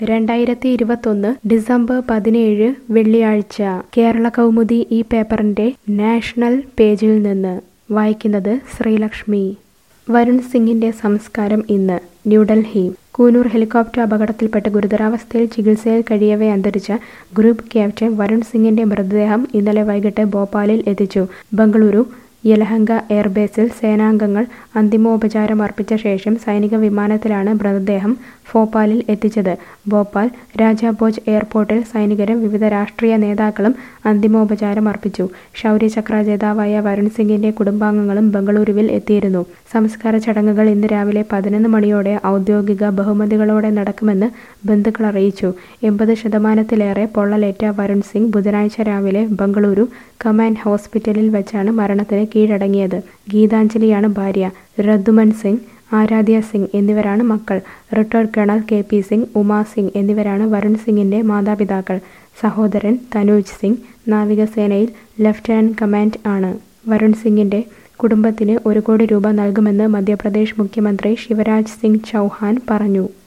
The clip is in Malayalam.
രണ്ടായിരത്തി ഇരുപത്തൊന്ന് ഡിസംബർ പതിനേഴ് വെള്ളിയാഴ്ച കേരള കൗമുദി ഈ പേപ്പറിന്റെ നാഷണൽ പേജിൽ നിന്ന് വായിക്കുന്നത് ശ്രീലക്ഷ്മി വരുൺ സിംഗിന്റെ സംസ്കാരം ഇന്ന് ന്യൂഡൽഹി കൂനൂർ ഹെലികോപ്റ്റർ അപകടത്തിൽപ്പെട്ട് ഗുരുതരാവസ്ഥയിൽ ചികിത്സയിൽ കഴിയവേ അന്തരിച്ച ഗ്രൂപ്പ് ക്യാപ്റ്റൻ വരുൺ സിംഗിന്റെ മൃതദേഹം ഇന്നലെ വൈകിട്ട് ഭോപ്പാലിൽ എത്തിച്ചു ബംഗളൂരു യലഹങ്ക എയർബേസിൽ സേനാംഗങ്ങൾ അന്തിമോപചാരം അർപ്പിച്ച ശേഷം സൈനിക വിമാനത്തിലാണ് മൃതദേഹം ഭോപ്പാലിൽ എത്തിച്ചത് ഭോപ്പാൽ രാജാഭോജ് എയർപോർട്ടിൽ സൈനികരും വിവിധ രാഷ്ട്രീയ നേതാക്കളും അന്തിമോപചാരം അർപ്പിച്ചു ശൗര്യചക്ര ജേതാവായ വരുൺ സിംഗിന്റെ കുടുംബാംഗങ്ങളും ബംഗളൂരുവിൽ എത്തിയിരുന്നു സംസ്കാര ചടങ്ങുകൾ ഇന്ന് രാവിലെ പതിനൊന്ന് മണിയോടെ ഔദ്യോഗിക ബഹുമതികളോടെ നടക്കുമെന്ന് ബന്ധുക്കൾ അറിയിച്ചു എൺപത് ശതമാനത്തിലേറെ പൊള്ളലേറ്റ വരുൺ സിംഗ് ബുധനാഴ്ച രാവിലെ ബംഗളൂരു കമാൻഡ് ഹോസ്പിറ്റലിൽ വെച്ചാണ് മരണത്തിന് കീഴടങ്ങിയത് ഗീതാഞ്ജലിയാണ് ഭാര്യ രഘുമൻ സിംഗ് ആരാധ്യ സിംഗ് എന്നിവരാണ് മക്കൾ retired colonel K P Singh Uma Singh എന്നിവരാണ് വരുൺ സിംഗിന്റെ മാതാപിതാക്കൾ സഹോദരൻ തനൂജ് സിംഗ് നാവികസേനയിൽ ലഫ്റ്റനന്റ് കമാൻഡ് ആണ് വരുൺ സിംഗിന്റെ കുടുംബത്തിന് ഒരു കോടി രൂപ നൽകുമെന്ന് മധ്യപ്രദേശ് മുഖ്യമന്ത്രി ശിവരാജ് സിംഗ് ചൗഹാൻ പറഞ്ഞു